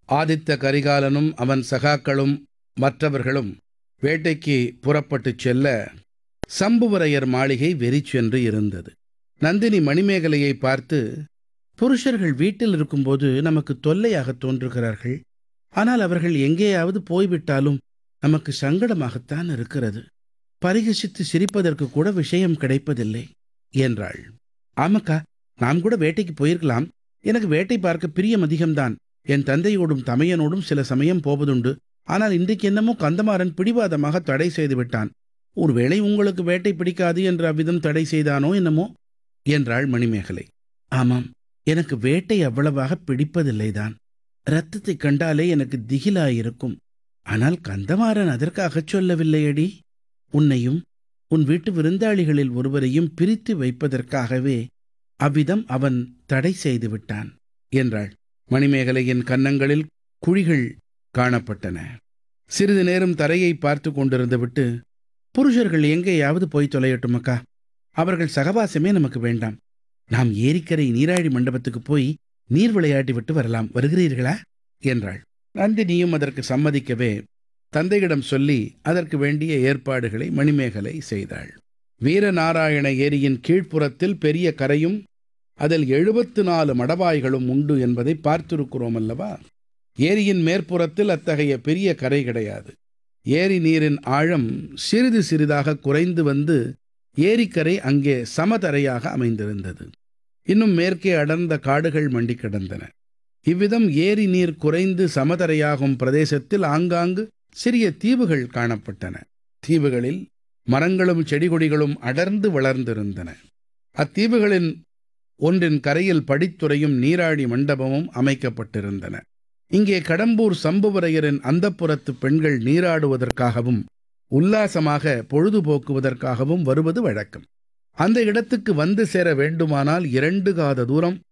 ஆதித்த கரிகாலனும் அவன் சகாக்களும் மற்றவர்களும் வேட்டைக்கு புறப்பட்டுச் செல்ல சம்புவரையர் மாளிகை வெறிச்சென்று இருந்தது நந்தினி மணிமேகலையை பார்த்து புருஷர்கள் வீட்டில் இருக்கும்போது நமக்கு தொல்லையாக தோன்றுகிறார்கள் ஆனால் அவர்கள் எங்கேயாவது போய்விட்டாலும் நமக்கு சங்கடமாகத்தான் இருக்கிறது பரிகசித்து சிரிப்பதற்கு கூட விஷயம் கிடைப்பதில்லை என்றாள் ஆமாக்கா நாம் கூட வேட்டைக்கு போயிருக்கலாம் எனக்கு வேட்டை பார்க்க பிரியம் அதிகம்தான் என் தந்தையோடும் தமையனோடும் சில சமயம் போவதுண்டு ஆனால் இன்றைக்கு என்னமோ கந்தமாறன் பிடிவாதமாக தடை செய்து விட்டான் ஒருவேளை உங்களுக்கு வேட்டை பிடிக்காது என்ற அவ்விதம் தடை செய்தானோ என்னமோ என்றாள் மணிமேகலை ஆமாம் எனக்கு வேட்டை அவ்வளவாக பிடிப்பதில்லைதான் இரத்தத்தை கண்டாலே எனக்கு திகிலாயிருக்கும் ஆனால் கந்தமாறன் அதற்காகச் சொல்லவில்லையடி உன்னையும் உன் வீட்டு விருந்தாளிகளில் ஒருவரையும் பிரித்து வைப்பதற்காகவே அவ்விதம் அவன் தடை செய்து விட்டான் என்றாள் மணிமேகலையின் கன்னங்களில் குழிகள் காணப்பட்டன சிறிது நேரம் தரையை பார்த்து கொண்டிருந்து விட்டு புருஷர்கள் எங்கேயாவது போய் தொலையட்டும் அக்கா அவர்கள் சகவாசமே நமக்கு வேண்டாம் நாம் ஏரிக்கரை நீராழி மண்டபத்துக்கு போய் நீர் விளையாட்டி விட்டு வரலாம் வருகிறீர்களா என்றாள் நந்தினியும் அதற்கு சம்மதிக்கவே தந்தையிடம் சொல்லி அதற்கு வேண்டிய ஏற்பாடுகளை மணிமேகலை செய்தாள் வீரநாராயண ஏரியின் கீழ்ப்புறத்தில் பெரிய கரையும் அதில் எழுபத்து நாலு மடவாய்களும் உண்டு என்பதை பார்த்திருக்கிறோம் அல்லவா ஏரியின் மேற்புறத்தில் அத்தகைய பெரிய கரை கிடையாது ஏரி நீரின் ஆழம் சிறிது சிறிதாக குறைந்து வந்து ஏரிக்கரை அங்கே சமதரையாக அமைந்திருந்தது இன்னும் மேற்கே அடர்ந்த காடுகள் மண்டி கிடந்தன இவ்விதம் ஏரி நீர் குறைந்து சமதரையாகும் பிரதேசத்தில் ஆங்காங்கு சிறிய தீவுகள் காணப்பட்டன தீவுகளில் மரங்களும் செடிகொடிகளும் அடர்ந்து வளர்ந்திருந்தன அத்தீவுகளின் ஒன்றின் கரையில் படித்துறையும் நீராடி மண்டபமும் அமைக்கப்பட்டிருந்தன இங்கே கடம்பூர் சம்புவரையரின் அந்தப்புறத்து பெண்கள் நீராடுவதற்காகவும் உல்லாசமாக பொழுதுபோக்குவதற்காகவும் வருவது வழக்கம் அந்த இடத்துக்கு வந்து சேர வேண்டுமானால் இரண்டு காத தூரம்